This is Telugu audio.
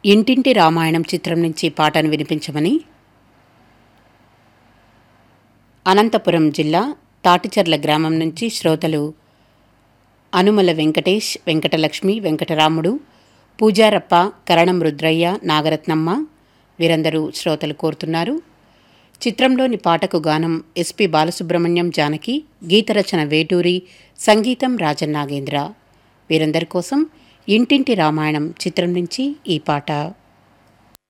ఇంటింటి రామాయణం చిత్రం నుంచి పాటను వినిపించమని అనంతపురం జిల్లా తాటిచర్ల గ్రామం నుంచి శ్రోతలు అనుమల వెంకటేష్ వెంకటలక్ష్మి వెంకటరాముడు పూజారప్ప కరణం రుద్రయ్య నాగరత్నమ్మ వీరందరూ శ్రోతలు కోరుతున్నారు చిత్రంలోని పాటకు గానం ఎస్పి బాలసుబ్రహ్మణ్యం జానకి గీతరచన వేటూరి సంగీతం రాజన్నాగేంద్ర వీరందరి కోసం ఇంటింటి రామాయణం చిత్రం నుంచి ఈ పాట